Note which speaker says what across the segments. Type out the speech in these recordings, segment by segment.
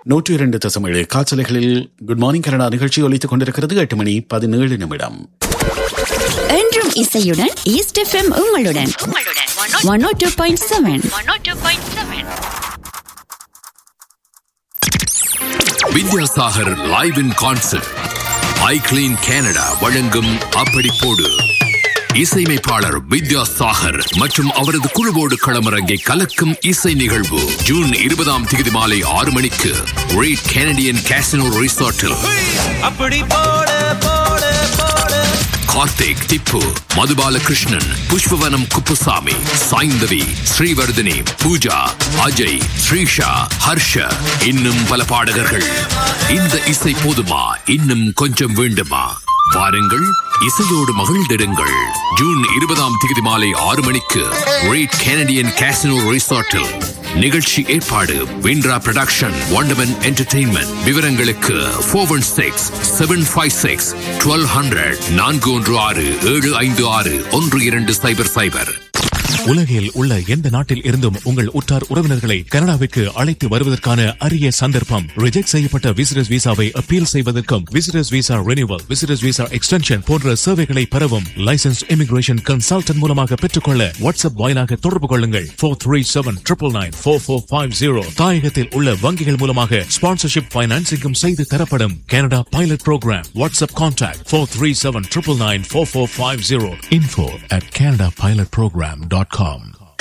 Speaker 1: நூற்றி இரண்டு தசமேழு காய்ச்சலைகளில் குட் மார்னிங் கனடா நிகழ்ச்சி ஒலித்துக் கொண்டிருக்கிறது எட்டு மணி பதினேழு நிமிடம்
Speaker 2: என்றும் இசையுடன் ஈஸ்ட் எஃப்எம் உங்களுடன் one O two point seven
Speaker 3: Vidyasagar live in concert I clean Canada வழங்கும் அப்படி போடு இசையமைப்பாளர் வித்யாசாகர் மற்றும் அவரது குழுவோடு களமிறங்கி கலக்கும் இசை நிகழ்வு ஜூன் இருபதாம் தேதி மாலை ஆறு மணிக்கு ரேட் கனடியன் கேசினோ ரிசார்ட்டில்
Speaker 4: அப்படி போடு போடு போடு
Speaker 3: கார்த்திக் திப்பு மதுபாலகிருஷ்ணன் புஷ்பவனம் குப்புசாமி சாய்ந்தவி ஸ்ரீவர்தினி பூஜா அஜய் ஸ்ரீஷா ஹர்ஷ இன்னும் பல பாடகர்கள் இந்த இசை போதுமா இன்னும் கொஞ்சம் வேண்டுமா வாருங்கள் இசையோடு மகிழ்ந்திடுங்கள் ஜூன் இருபதாம் தேதி மாலை ஆறு மணிக்கு ரேட் கனடியன் கேசினோ ரிசார்ட்டில் நிகழ்ச்சி ஏற்பாடு விண்ட்ரா ப்ரொடக்ஷன் ஒண்டமன் என்டர்டெயின்மெண்ட் விவரங்களுக்கு four one six seven five six twelve hundred நான்கு ஒன்று ஆறு ஏழு ஐந்து ஆறு ஒன்று இரண்டு சைபர் சைபர்
Speaker 5: உலகில் உள்ள எந்த நாட்டில் இருந்தும் உங்கள் உற்றார் உறவினர்களை கனடாவிற்கு அழைத்து வருவதற்கான அரிய சந்தர்ப்பம் ரிஜெக்ட் செய்யப்பட்ட விசிட்டர்ஸ் விசாவை அப்பீல் செய்வதற்கும் visitors visa renewal visitors visa extension போன்ற சேவைகளை பெறவும் லைசன்ஸ் இமிகிரேஷன் கன்சல்டன்ட் மூலமாக பெற்றுக்கொள்ள வாட்ஸ்அப் வாயிலாக தொடர்பு கொள்ளுங்கள் four three seven triple nine four four five zero தாயகத்தில் உள்ள வங்கிகள் மூலமாக ஸ்பான்சர்ஷிப் பைனான்சிங்கும் செய்து தரப்படும் Canada pilot program WhatsApp contact four three seven triple nine four four five zero info at Canada pilot program dot com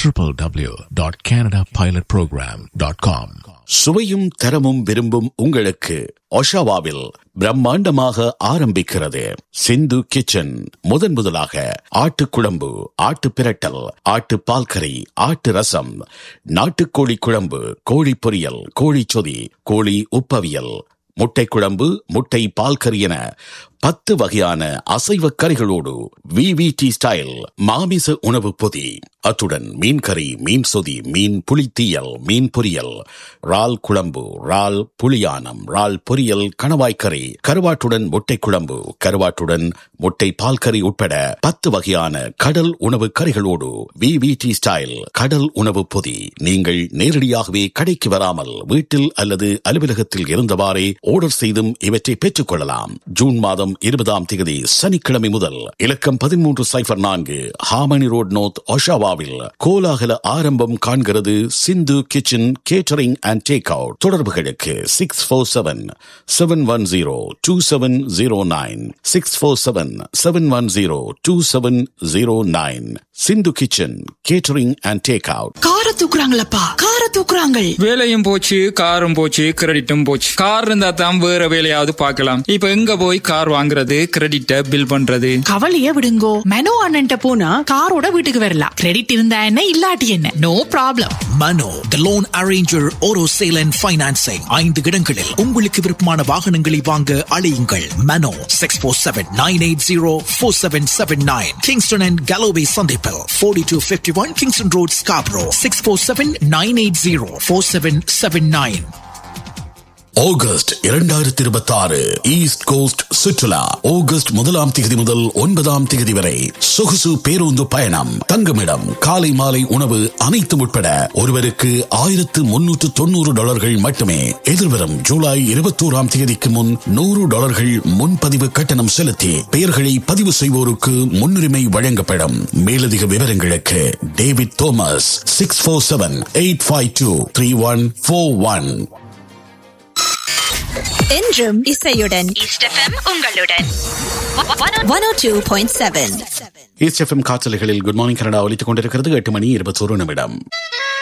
Speaker 5: www.canadapilotprogram.com
Speaker 1: சுவையும் தரமும் விரும்பும் உங்களுக்கு ஒஷாவாவில் பிரம்மாண்டமாக ஆரம்பிக்கிறது சிந்து கிச்சன் முதன் முதலாக ஆட்டு குழம்பு ஆட்டு பிரட்டல் ஆட்டு பால்கறி ஆட்டு ரசம் நாட்டுக்கோழி குழம்பு கோழி பொரியல் கோழி சொதி கோழி உப்பவியல் முட்டை குழம்பு முட்டை பால்கறி என பத்து வகையான அசைவ கறிகளோடு விவிடி ஸ்டைல் மாமிச உணவு பொதி அத்துடன் மீன் கறி மீன் சொதி மீன் புளித்தீயல் மீன் பொரியல் ரால் குழம்பு ரால் புளியானம் ரால் பொரியல் கணவாய் கறி கருவாட்டுடன் முட்டை குழம்பு கருவாட்டுடன் முட்டை பால் கறி உட்பட பத்து வகையான கடல் உணவு கறிகளோடு விவிடி ஸ்டைல் கடல் உணவு பொதி நீங்கள் நேரடியாகவே கடைக்கு வராமல் வீட்டில் அல்லது அலுவலகத்தில் இருந்தவாறே ஆர்டர் செய்தும் இவற்றை பெற்றுக் கொள்ளலாம் ஜூன் மாதம் இருபதாம் தேதி சனிக்கிழமை முதல் இலக்கம் பதிமூன்று சைபர் நான்கு ஹாமனி ரோட் நோர்த் ஒஷாவாவில் கோலாகல ஆரம்பம் காண்கிறது Sindhu kitchen catering and take out தொடர்புகளுக்கு six four seven seven one zero two seven zero nine six four seven seven one zero two seven zero nine Sindhu kitchen catering and take out
Speaker 6: கார தூக்குறாங்களப்பா கார தூக்குறாங்கள்
Speaker 7: வேலையும் போச்சு காரும் போச்சு கிரெடிட்டும் போச்சு கார் இருந்தா தான் வேற வேலையாவது பார்க்கலாம் இப்ப எங்க போய் கார் வாங்குறது கிரெடிட்ட பில் பண்றது
Speaker 6: கவலைய விடுங்கோ மெனோ அண்ணன்ட்ட போனா காரோட வீட்டுக்கு வரலாம் கிரெடிட் இருந்தா என்ன இல்லாட்டி என்ன no problem
Speaker 8: Mano the loan arranger ஓரோ சேல் அண்ட் ஃபைனான்சிங் ஐந்து இடங்களில் உங்களுக்கு விருப்பமான வாகனங்களை வாங்க அழையுங்கள் Mano six four seven nine eight zero four seven seven nine Kingston and Galloway சந்திப்பில் forty two fifty one Kingston road Scarborough six four seven nine eight zero four seven seven nine
Speaker 1: August இரண்டாயிரத்தி இருபத்தி ஆறு east cost சுற்றுலா August முதலாம் தேதி முதல் ஒன்பதாம் தேதி வரை சொகுசு பேருந்து பயணம் தங்குமிடம் காலை மாலை உணவு அனைத்தும் உட்பட ஒருவருக்கு ஆயிரத்து முன்னூற்று தொண்ணூறு டாலர்கள் மட்டுமே எதிர்வரும் ஜூலை இருபத்தோராம் தேதிக்கு முன் நூறு டாலர்கள் முன்பதிவு கட்டணம் செலுத்தி பெயர்களை பதிவு செய்வோருக்கு முன்னுரிமை வழங்கப்படும் மேலதிக விவரங்களுக்கு David Thomas six four seven eight five two three one four one
Speaker 2: என்றும் இசையுடன் ஈஸ்ட் எஃப்எம் உங்களுடன் ஒன் ஓ two point seven
Speaker 1: East FM காற்றலைகளில் குட் மார்னிங் கனடா ஒலித்துக் கொண்டிருக்கிறது எட்டு மணி இருபத்தோரு நிமிடம்